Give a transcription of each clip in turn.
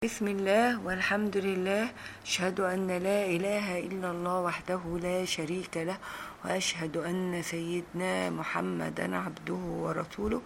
بسم الله والحمد لله أشهد أن لا إله إلا الله وحده لا شريك له وأشهد أن سيدنا محمدا عبده ورسوله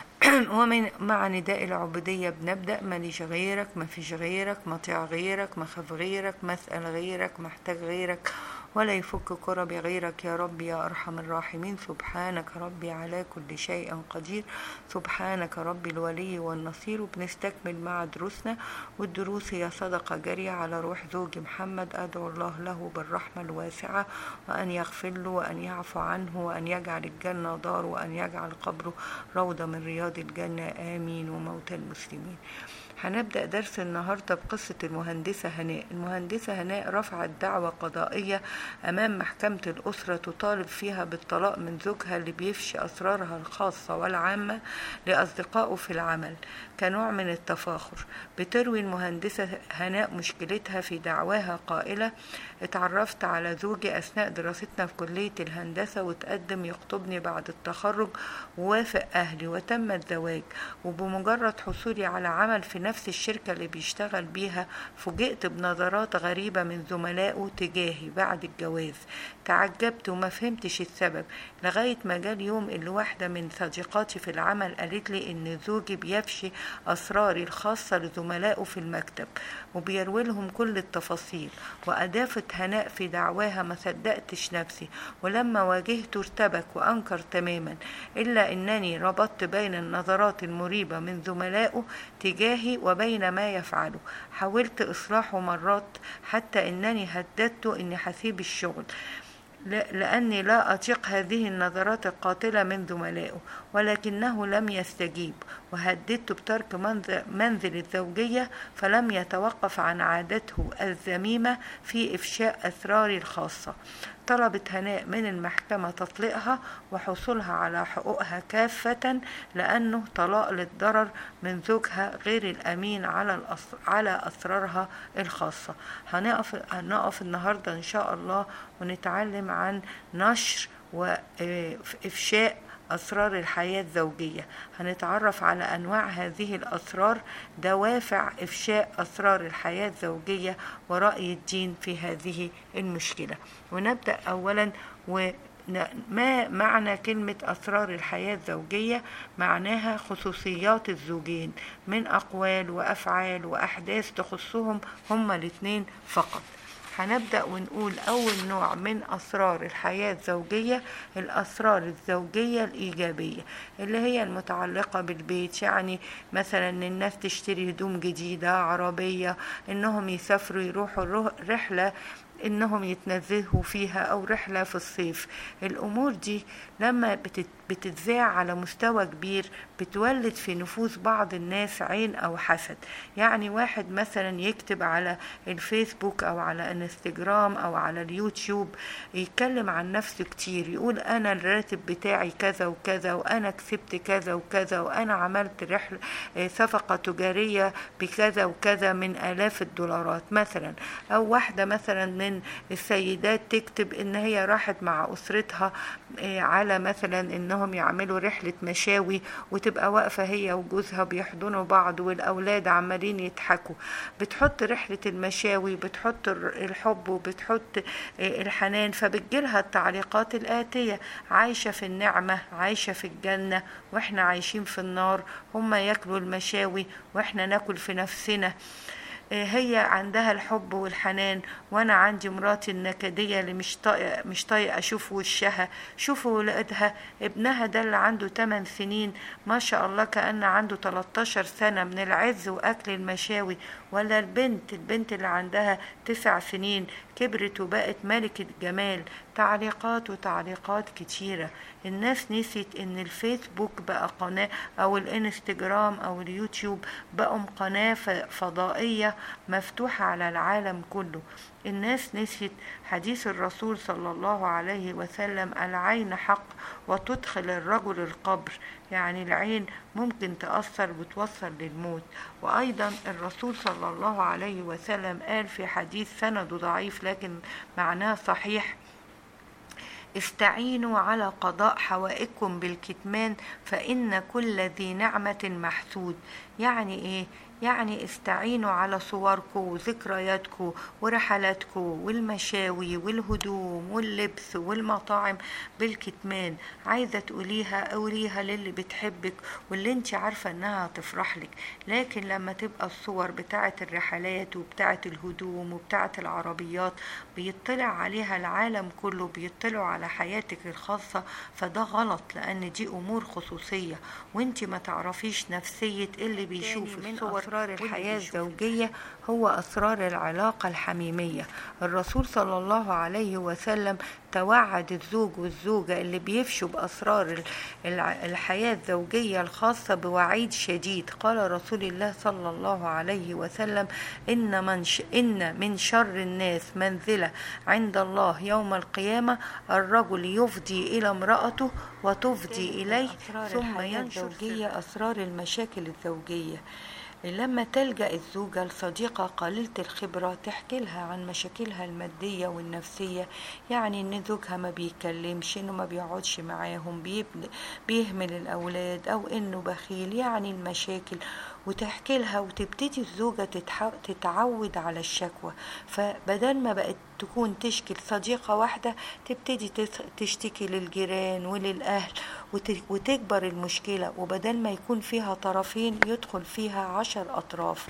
ومن مع نداء العبودية بنبدأ ماليش غيرك ما فيش غيرك مطيع غيرك مخاف غيرك مسأل غيرك محتاج غيرك ولا يفك كربي غيرك يا رب يا أرحم الراحمين سبحانك ربي على كل شيء قدير سبحانك ربي الولي والنصير وبنستكمل مع دروسنا والدروس هي صدقة جارية على روح زوجي محمد أدعو الله له بالرحمة الواسعة وأن يغفر له وأن يعفو عنه وأن يجعل الجنة دار وأن يجعل قبره روضة من رياض الجنة آمين وموتى المسلمين هنبدأ درس النهاردة بقصة المهندسة هناء المهندسة هناء رفعت دعوة قضائية أمام محكمة الأسرة تطالب فيها بالطلاق من زوجها اللي بيفشي أسرارها الخاصة والعامة لأصدقائه في العمل كنوع من التفاخر بتروي المهندسة هناء مشكلتها في دعواها قائلة اتعرفت على زوجي أثناء دراستنا في كلية الهندسة وتقدم يخطبني بعد التخرج ووافق أهلي وتم الزواج وبمجرد حصولي على عمل في نفس الشركة اللي بيشتغل بيها فوجئت بنظرات غريبة من زملائه تجاهي بعد الجواز تعجبت وما فهمتش السبب لغاية ما جه اليوم اللي واحدة من صديقاتي في العمل قالت لي إن زوجي بيفشي أسراري الخاصة لزملائه في المكتب وبيروي لهم كل التفاصيل وأضافت هناء في دعواها ما صدقتش نفسي ولما واجهته ارتبك وأنكر تماما إلا أنني ربطت بين النظرات المريبة من زملائه تجاهي وبين ما يفعله حاولت إصلاحه مرات حتى أنني هددته أني هسيب الشغل لأني لا أطيق هذه النظرات القاتلة من زملائه ولكنه لم يستجيب وهددت بترك منزل الزوجية فلم يتوقف عن عادته الذميمة في إفشاء أسراري الخاصة طلبت هناء من المحكمة تطليقها وحصولها على حقوقها كافة لأنه طلاق للضرر من زوجها غير الأمين على الأسر على أسرارها الخاصة هنقف هنقف النهاردة إن شاء الله ونتعلم عن نشر وإفشاء أسرار الحياة الزوجية هنتعرف على أنواع هذه الأسرار دوافع إفشاء أسرار الحياة الزوجية ورأي الدين في هذه المشكلة ونبدأ أولا و ما معنى كلمة أسرار الحياة الزوجية معناها خصوصيات الزوجين من أقوال وأفعال وأحداث تخصهم هما الاثنين فقط هنبدأ ونقول أول نوع من أسرار الحياة الزوجية الأسرار الزوجية الإيجابية اللي هي المتعلقة بالبيت يعني مثلا إن الناس تشتري هدوم جديدة عربية إنهم يسافروا يروحوا رحلة انهم يتنزهوا فيها او رحله في الصيف الامور دي لما بتتذاع على مستوى كبير بتولد في نفوس بعض الناس عين او حسد يعني واحد مثلا يكتب على الفيسبوك او على انستجرام او على اليوتيوب يتكلم عن نفسه كتير يقول انا الراتب بتاعي كذا وكذا وانا كسبت كذا وكذا وانا عملت رحله صفقه تجاريه بكذا وكذا من الاف الدولارات مثلا او واحده مثلا من من السيدات تكتب ان هي راحت مع اسرتها على مثلا انهم يعملوا رحلة مشاوي وتبقى واقفة هي وجوزها بيحضنوا بعض والاولاد عمالين يضحكوا بتحط رحلة المشاوي بتحط الحب وبتحط الحنان فبتجيلها التعليقات الآتية عايشة في النعمة عايشة في الجنة واحنا عايشين في النار هما ياكلوا المشاوي واحنا ناكل في نفسنا هي عندها الحب والحنان وانا عندي مراتي النكديه اللي مش طايقه مش طايقه اشوف وشها شوفوا ولادها ابنها ده اللي عنده 8 سنين ما شاء الله كان عنده 13 سنه من العز واكل المشاوي ولا البنت البنت اللي عندها تسع سنين كبرت وبقت ملكة جمال تعليقات وتعليقات كتيرة الناس نسيت ان الفيسبوك بقى قناة او الانستجرام او اليوتيوب بقوا قناة فضائية مفتوحة على العالم كله الناس نسيت حديث الرسول صلى الله عليه وسلم العين حق وتدخل الرجل القبر يعني العين ممكن تأثر وتوصل للموت وأيضا الرسول صلى الله عليه وسلم قال في حديث سنده ضعيف لكن معناه صحيح استعينوا على قضاء حوائجكم بالكتمان فإن كل ذي نعمة محسود يعني إيه يعني استعينوا على صوركم وذكرياتكم ورحلاتكم والمشاوي والهدوم واللبس والمطاعم بالكتمان عايزة تقوليها قوليها للي بتحبك واللي انت عارفة انها هتفرح لك لكن لما تبقى الصور بتاعة الرحلات وبتاعة الهدوم وبتاعة العربيات بيطلع عليها العالم كله بيطلعوا على حياتك الخاصة فده غلط لأن دي أمور خصوصية وانت ما تعرفيش نفسية اللي بيشوف من الصور أسرار واللي الحياة بيشوفك. الزوجية هو أسرار العلاقة الحميمية الرسول صلى الله عليه وسلم توعد الزوج والزوجة اللي بيفشوا بأسرار ال- الع- الحياة الزوجية الخاصة بوعيد شديد قال رسول الله صلى الله عليه وسلم إن من, ش... إن من شر الناس منزلة عند الله يوم القيامة الرجل يفضي إلى امرأته وتفضي إليه أسرار ثم الحياة ينشر الزوجية سر أسرار المشاكل الزوجية لما تلجأ الزوجة لصديقة قليلة الخبرة تحكي لها عن مشاكلها المادية والنفسية يعني ان زوجها ما بيتكلمش انه ما بيقعدش معاهم بيبن- بيهمل الاولاد او انه بخيل يعني المشاكل وتحكي لها وتبتدي الزوجة تتح- تتعود على الشكوى فبدل ما بقت تكون تشكي لصديقة واحدة تبتدي تس- تشتكي للجيران وللأهل وت- وتكبر المشكلة وبدل ما يكون فيها طرفين يدخل فيها عشر أطراف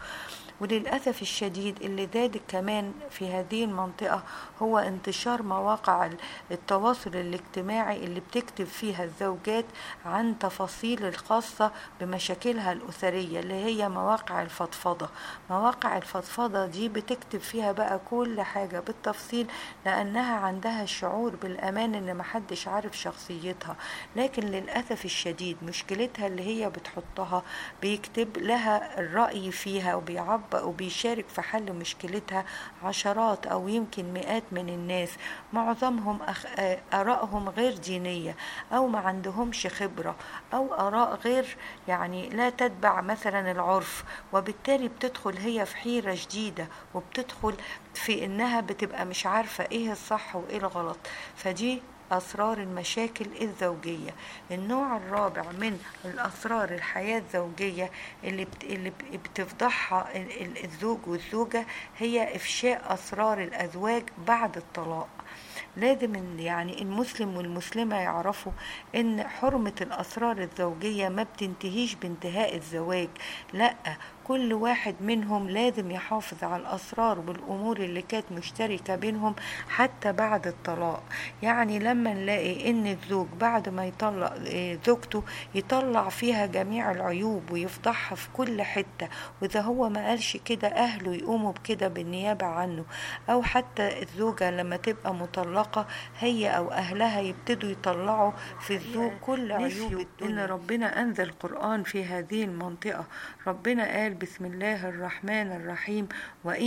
وللأسف الشديد اللي زاد كمان في هذه المنطقة هو انتشار مواقع ال- التواصل الاجتماعي اللي بتكتب فيها الزوجات عن تفاصيل الخاصة بمشاكلها الأسرية اللي هي مواقع الفضفضة مواقع الفضفضة دي بتكتب فيها بقى كل حاجة بالتفصيل لأنها عندها الشعور بالأمان إن محدش عارف شخصيتها لكن للأسف الشديد مشكلتها اللي هي بتحطها بيكتب لها الرأي فيها وبيعبر وبيشارك في حل مشكلتها عشرات أو يمكن مئات من الناس معظمهم أخ... آه، آرائهم غير دينية أو ما عندهمش خبرة أو آراء غير يعني لا تتبع مثلا العرف وبالتالي بتدخل هي في حيرة جديدة وبتدخل في إنها بتبقى مش عارفة إيه الصح وإيه الغلط فدي أسرار المشاكل الزوجية النوع الرابع من الأسرار الحياة الزوجية اللي, بت... اللي ب- بتفضحها ال- ال- الزوج والزوجة هي إفشاء أسرار الأزواج بعد الطلاق لازم إن يعني المسلم والمسلمة يعرفوا ان حرمة الاسرار الزوجية ما بتنتهيش بانتهاء الزواج لا كل واحد منهم لازم يحافظ على الاسرار والامور اللي كانت مشتركة بينهم حتى بعد الطلاق يعني لما نلاقي ان الزوج بعد ما يطلق آه، زوجته يطلع فيها جميع العيوب ويفضحها في كل حتة واذا هو ما قالش كده اهله يقوموا بكده بالنيابة عنه او حتى الزوجة لما تبقى مطلقة هي او اهلها يبتدوا يطلعوا في الزوج كل عيوب ان ربنا انزل قرآن في هذه المنطقة ربنا قال بسم الله الرحمن الرحيم وان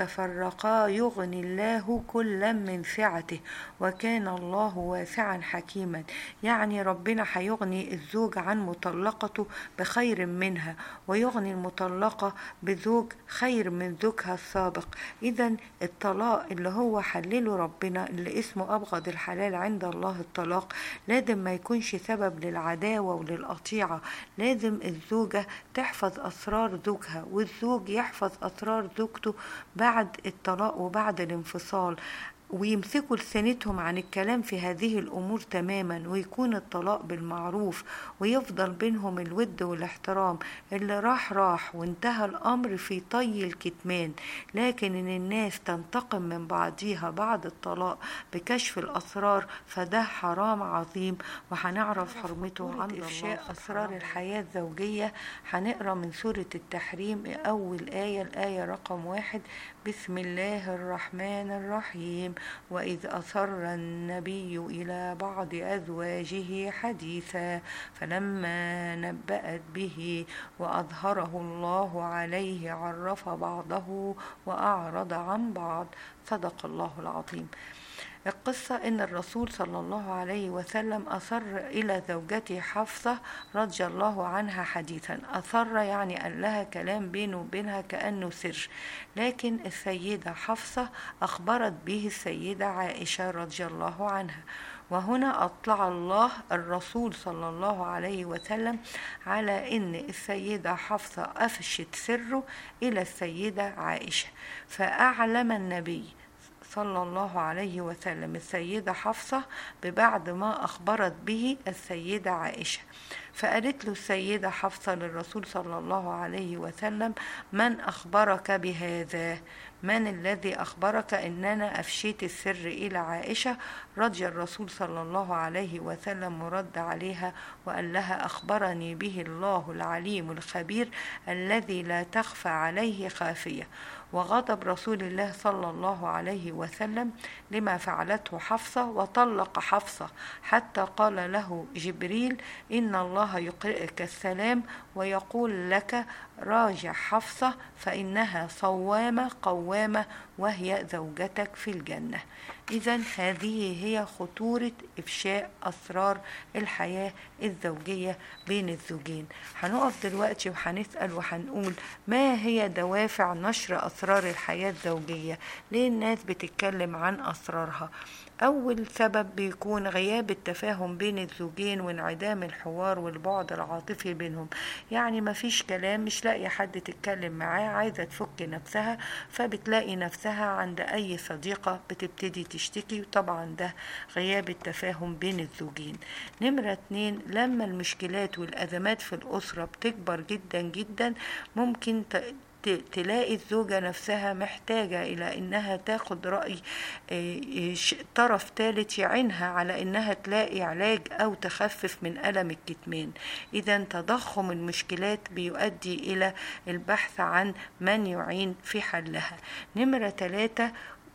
يتفرقا يغني الله كلا من سعته وكان الله واسعا حكيما يعني ربنا هيغني الزوج عن مطلقته بخير منها ويغني المطلقة بزوج خير من زوجها السابق اذا الطلاق اللي هو حلله ربنا اللي اسمه ابغض الحلال عند الله الطلاق لازم ما يكونش سبب للعداوة وللقطيعة لازم الزوجة تحفظ اسرار زوجها والزوج يحفظ اسرار زوجته بعد الطلاق وبعد الانفصال ويمسكوا لسانتهم عن الكلام في هذه الأمور تماما ويكون الطلاق بالمعروف ويفضل بينهم الود والاحترام اللي راح راح وانتهى الأمر في طي الكتمان لكن إن الناس تنتقم من بعضيها بعد الطلاق بكشف الأسرار فده حرام عظيم وهنعرف حرمته عند الله إفشاء أسرار الحياة الزوجية هنقرأ من سورة التحريم أول آية الآية رقم واحد بسم الله الرحمن الرحيم وإذ أصر النبي إلى بعض أزواجه حديثا فلما نبأت به وأظهره الله عليه عرف بعضه وأعرض عن بعض صدق الله العظيم القصة إن الرسول صلى الله عليه وسلم أصر إلى زوجته حفصة رضي الله عنها حديثا أصر يعني قال لها كلام بينه وبينها كأنه سر لكن السيدة حفصة أخبرت به السيدة عائشة رضي الله عنها وهنا أطلع الله الرسول صلى الله عليه وسلم على أن السيدة حفصة أفشت سره إلى السيدة عائشة فأعلم النبي صلى الله عليه وسلم السيدة حفصة ببعد ما أخبرت به السيدة عائشة فقالت له السيدة حفصة للرسول صلى الله عليه وسلم من أخبرك بهذا من الذي أخبرك أننا أفشيت السر إلى عائشة رضي الرسول صلى الله عليه وسلم ورد عليها وقال لها أخبرني به الله العليم الخبير الذي لا تخفى عليه خافية وغضب رسول الله صلى الله عليه وسلم لما فعلته حفصة وطلق حفصة حتى قال له جبريل إن الله يقرئك السلام ويقول لك راجع حفصة فإنها صوامة قوامة وهي زوجتك في الجنة إذا هذه هي خطورة إفشاء أسرار الحياة الزوجية بين الزوجين هنقف دلوقتي وهنسأل وهنقول ما هي دوافع نشر أسرار الحياة الزوجية ليه الناس بتتكلم عن أسرارها أول سبب بيكون غياب التفاهم بين الزوجين وانعدام الحوار والبعد العاطفي بينهم يعني مفيش كلام مش لاقي حد تتكلم معاه عايزة تفك نفسها فبتلاقي نفسها عند أي صديقة بتبتدي تشتكي وطبعا ده غياب التفاهم بين الزوجين نمرة اتنين لما المشكلات والأزمات في الأسرة بتكبر جدا جدا ممكن تلاقي الزوجة نفسها محتاجة إلى إنها تاخد رأي طرف ثالث يعينها على إنها تلاقي علاج أو تخفف من ألم الكتمان إذا تضخم المشكلات بيؤدي إلى البحث عن من يعين في حلها نمرة ثلاثة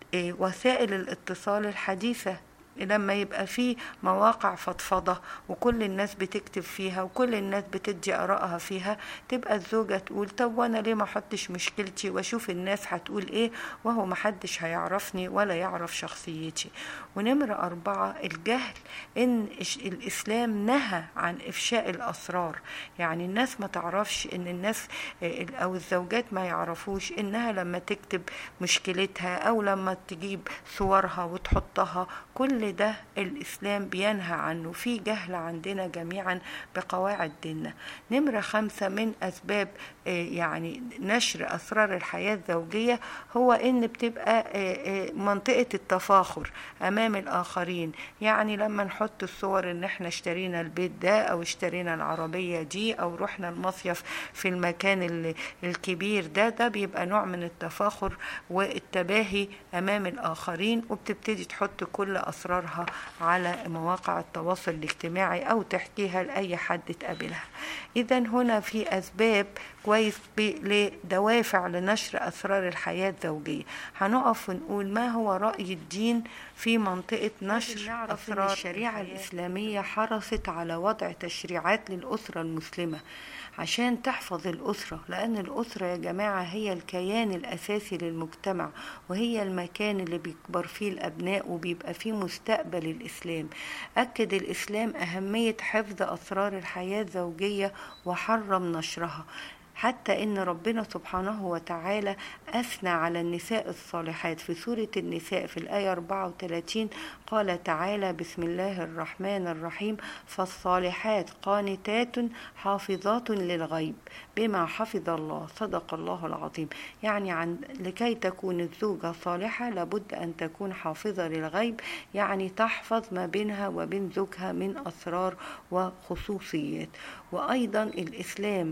وسائل الاتصال الحديثة لما يبقى في مواقع فضفضة وكل الناس بتكتب فيها وكل الناس بتدي آرائها فيها تبقى الزوجة تقول طب وأنا ليه ما أحطش مشكلتي وأشوف الناس هتقول إيه وهو محدش هيعرفني ولا يعرف شخصيتي ونمرة أربعة الجهل إن الإسلام نهى عن إفشاء الأسرار يعني الناس ما تعرفش إن الناس أو الزوجات ما يعرفوش إنها لما تكتب مشكلتها أو لما تجيب صورها وتحطها كل ده الإسلام بينهى عنه في جهل عندنا جميعا بقواعد ديننا نمرة خمسة من أسباب يعني نشر أسرار الحياة الزوجية هو إن بتبقى منطقة التفاخر أمام الآخرين يعني لما نحط الصور إن إحنا اشترينا البيت ده أو اشترينا العربية دي أو رحنا المصيف في المكان الكبير ده ده بيبقى نوع من التفاخر والتباهي أمام الآخرين وبتبتدي تحط كل أسرارها على مواقع التواصل الاجتماعي أو تحكيها لأي حد تقابلها إذا هنا في أسباب كويس لدوافع لنشر أسرار الحياة الزوجية هنقف ونقول ما هو رأي الدين في منطقة نشر أسرار الشريعة الإسلامية حرصت على وضع تشريعات للأسرة المسلمة عشان تحفظ الأسرة لأن الأسرة يا جماعة هي الكيان الأساسي للمجتمع وهي المكان اللي بيكبر فيه الأبناء وبيبقى فيه مستقبل الإسلام أكد الإسلام أهمية حفظ أسرار الحياة الزوجية وحرم نشرها حتى ان ربنا سبحانه وتعالى اثنى على النساء الصالحات في سوره النساء في الايه 34 قال تعالى بسم الله الرحمن الرحيم فالصالحات قانتات حافظات للغيب بما حفظ الله صدق الله العظيم يعني عن لكي تكون الزوجه صالحه لابد ان تكون حافظه للغيب يعني تحفظ ما بينها وبين زوجها من اسرار وخصوصيات وايضا الاسلام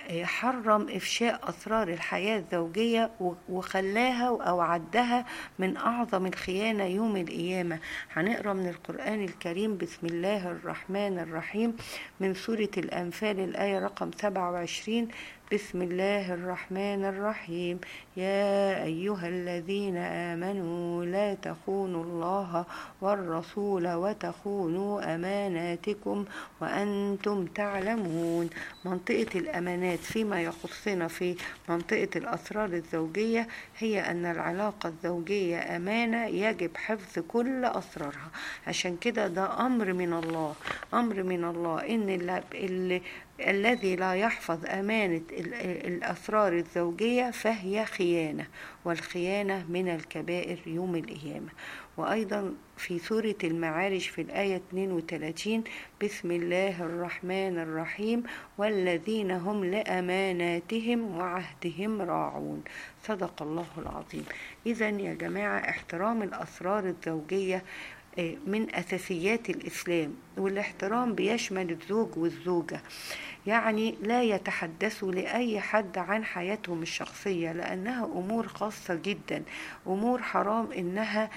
حرم إفشاء أسرار الحياة الزوجية وخلاها أو عدها من أعظم الخيانة يوم القيامة هنقرأ من القرآن الكريم بسم الله الرحمن الرحيم من سورة الأنفال الآية رقم 27 بسم الله الرحمن الرحيم يا أيها الذين آمنوا لا تخونوا الله والرسول وتخونوا أماناتكم وأنتم تعلمون منطقة الأمانات فيما يخصنا في منطقة الأسرار الزوجية هي أن العلاقة الزوجية أمانة يجب حفظ كل أسرارها عشان كده ده أمر من الله أمر من الله إن اللي, اللي الذي لا يحفظ أمانة الأسرار الزوجية فهي خيانة والخيانة من الكبائر يوم القيامة وأيضا في سورة المعارج في الآية 32 بسم الله الرحمن الرحيم والذين هم لأماناتهم وعهدهم راعون صدق الله العظيم إذا يا جماعة احترام الأسرار الزوجية من أساسيات الإسلام والاحترام بيشمل الزوج والزوجة يعني لا يتحدثوا لأي حد عن حياتهم الشخصية لأنها أمور خاصة جدا أمور حرام إنها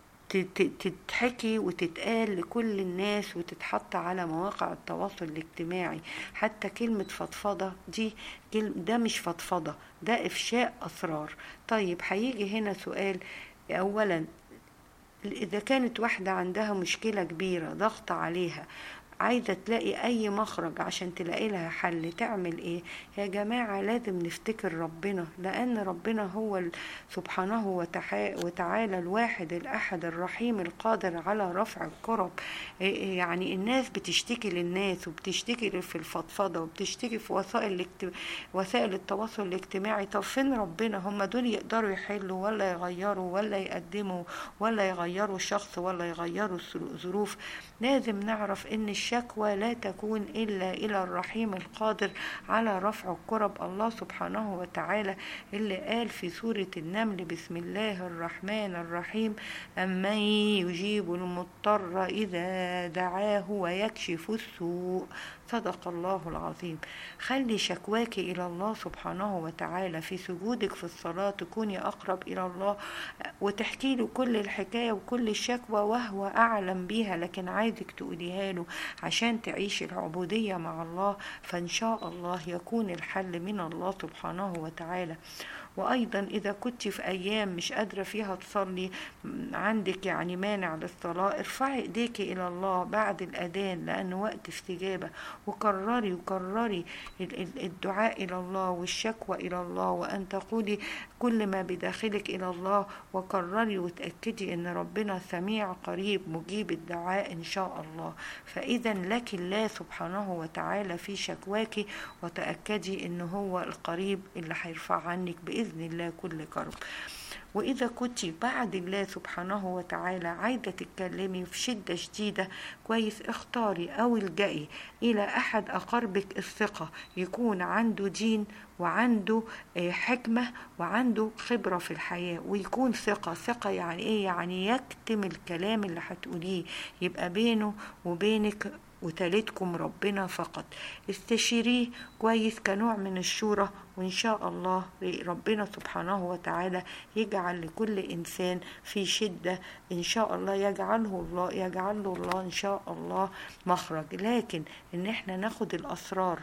تتحكي وتتقال لكل الناس وتتحط على مواقع التواصل الاجتماعي حتى كلمة فضفضة دي ده مش فضفضة ده إفشاء أسرار طيب هيجي هنا سؤال أولا إذا كانت واحدة عندها مشكلة كبيرة ضغط عليها عايزة تلاقي أي مخرج عشان تلاقي لها حل تعمل إيه يا جماعة لازم نفتكر ربنا لأن ربنا هو سبحانه وتعالى الواحد الأحد الرحيم القادر على رفع الكرب يعني الناس بتشتكي للناس وبتشتكي في الفضفضة وبتشتكي في وسائل وسائل التواصل الاجتماعي طب فين ربنا هم دول يقدروا يحلوا ولا يغيروا ولا يقدموا ولا يغيروا الشخص ولا يغيروا الظروف لازم نعرف ان الشكوى لا تكون إلا إلى الرحيم القادر على رفع الكرب الله سبحانه وتعالى اللي قال في سورة النمل بسم الله الرحمن الرحيم أمن يجيب المضطر إذا دعاه ويكشف السوء صدق الله العظيم خلي شكواك إلى الله سبحانه وتعالى في سجودك في الصلاة تكوني أقرب إلى الله وتحكي له كل الحكاية وكل الشكوى وهو أعلم بيها لكن عايزك تقوليها له عشان تعيش العبودية مع الله فإن شاء الله يكون الحل من الله سبحانه وتعالى وأيضا إذا كنت في أيام مش قادرة فيها تصلي عندك يعني مانع للصلاة ارفعي إيديك إلى الله بعد الأذان لأنه وقت استجابة وكرري وكرري الدعاء إلى الله والشكوى إلى الله وأن تقولي كل ما بداخلك إلى الله وكرري وتأكدي أن ربنا سميع قريب مجيب الدعاء إن شاء الله فإذا لك الله سبحانه وتعالى في شكواك وتأكدي أنه هو القريب اللي هيرفع عنك بإذن الله كل كرب وإذا كنت بعد الله سبحانه وتعالى عايزة تتكلمي في شدة شديدة كويس اختاري أو الجئي إلى أحد أقربك الثقة يكون عنده دين وعنده حكمة وعنده خبرة في الحياة ويكون ثقة ثقة يعني إيه يعني يكتم الكلام اللي هتقوليه يبقى بينه وبينك وتالتكم ربنا فقط استشيريه كويس كنوع من الشورى وإن شاء الله ربنا سبحانه وتعالى يجعل لكل إنسان في شدة إن شاء الله يجعله الله يجعله الله إن شاء الله مخرج لكن إن إحنا ناخد الأسرار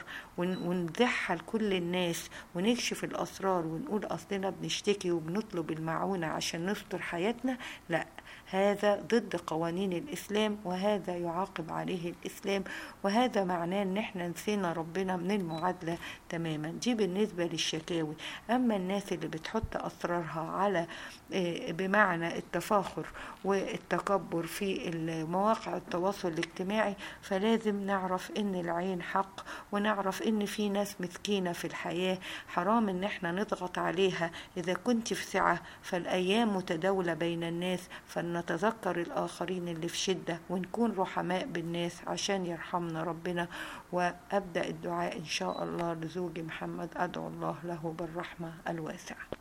ونذحها لكل الناس ونكشف الأسرار ونقول أصلنا بنشتكي وبنطلب المعونة عشان نستر حياتنا لا هذا ضد قوانين الإسلام وهذا يعاقب عليه الإسلام وهذا معناه إن إحنا نسينا ربنا من المعادلة تماما دي بالنسبة للشكاوي أما الناس اللي بتحط أسرارها على بمعنى التفاخر والتكبر في مواقع التواصل الاجتماعي فلازم نعرف إن العين حق ونعرف إن في ناس مسكينة في الحياة حرام إن إحنا نضغط عليها إذا كنت في سعة فالأيام متداولة بين الناس فلنتذكر الآخرين اللي في شدة ونكون رحماء بالناس عشان يرحمنا ربنا وأبدأ الدعاء إن شاء الله لزوجي محمد أدعو الله له بالرحمة الواسعة